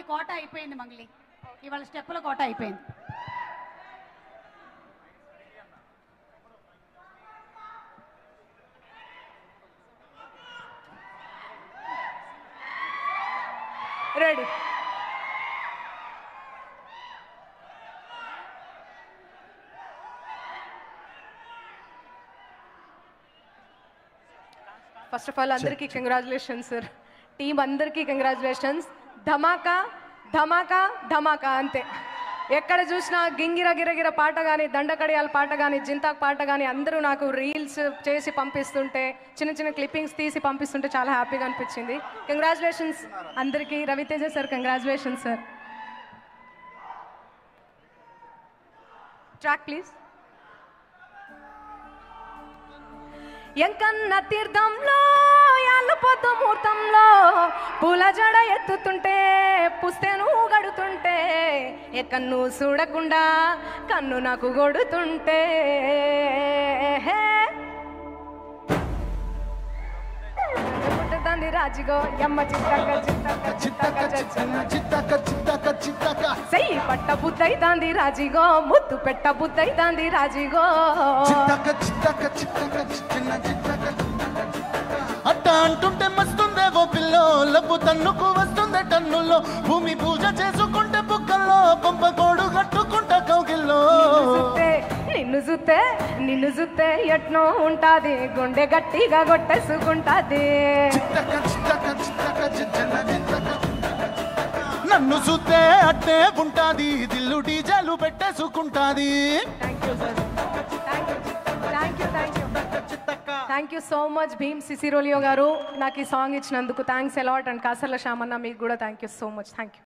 కోట అయిపోయింది మంగ్లీ ఇవాళ స్టెప్పుల కోట అయిపోయింది రెడీ ఫస్ట్ ఆఫ్ ఆల్ అందరికీ కంగ్రాచులేషన్స్ సార్ టీం అందరికీ కంగ్రాచులేషన్స్ ధమాకా ధమాకా ధమాకా అంతే ఎక్కడ చూసినా గింగిర గిరగిర పాట కానీ దండకడియాల పాట కానీ జింతాక్ పాట కానీ అందరూ నాకు రీల్స్ చేసి పంపిస్తుంటే చిన్న చిన్న క్లిప్పింగ్స్ తీసి పంపిస్తుంటే చాలా హ్యాపీగా అనిపించింది కంగ్రాచులేషన్స్ అందరికీ Ravi Teja sir congratulations sir track please ఎంకన్న తీర్థంలో యాళ్ళపోత ముహూర్తంలో పూల జడ ఎత్తుతుంటే పుస్తెను గడుతుంటే ఎక్కన్ను చూడకుండా కన్ను నాకు గొడుతుంటే పుట్టుతుంది రాజుగో ఎమ్మ చిత్తక చిత్తక చిత్తక చచ్చన చిత్తక చిత్తక చిత్తక చెయ్యి పట్ట బుద్ధైతాంది రాజిగో ముద్దు పెట్ట బుద్ధైతాంది రాజిగో చిత్తక చిత్తక చిత్తక చిన్న చిత్తక అట్ట అంటుంటే మస్తుందేవో పిల్లో లబ్బు తన్నుకు వస్తుందే టన్నుల్లో భూమి పూజ చేసుకుంటే బుక్కల్లో పంప కోడు కట్టుకుంటా కౌగిల్లో చూస్తే నిన్ను చూస్తే నిన్ను చూస్తే ఎట్నో ఉంటాది గుండె గట్టిగా కొట్టేసుకుంటాది చిత్తక చిత్తక చిత్తక చిన్న చిత్తక నన్ను చూస్తే అట్టే ఉంటాది దిల్లు డీజలు పెట్టేసుకుంటాది thank you sir thank you thank you thank you thank you so much Bheems Ceciroleo గారు నాకు ఈ సాంగ్ ఇచ్చినందుకు థ్యాంక్స్ అలాట్ అండ్ కాసర్ల శ్యామన్న మీకు కూడా thank you so much thank you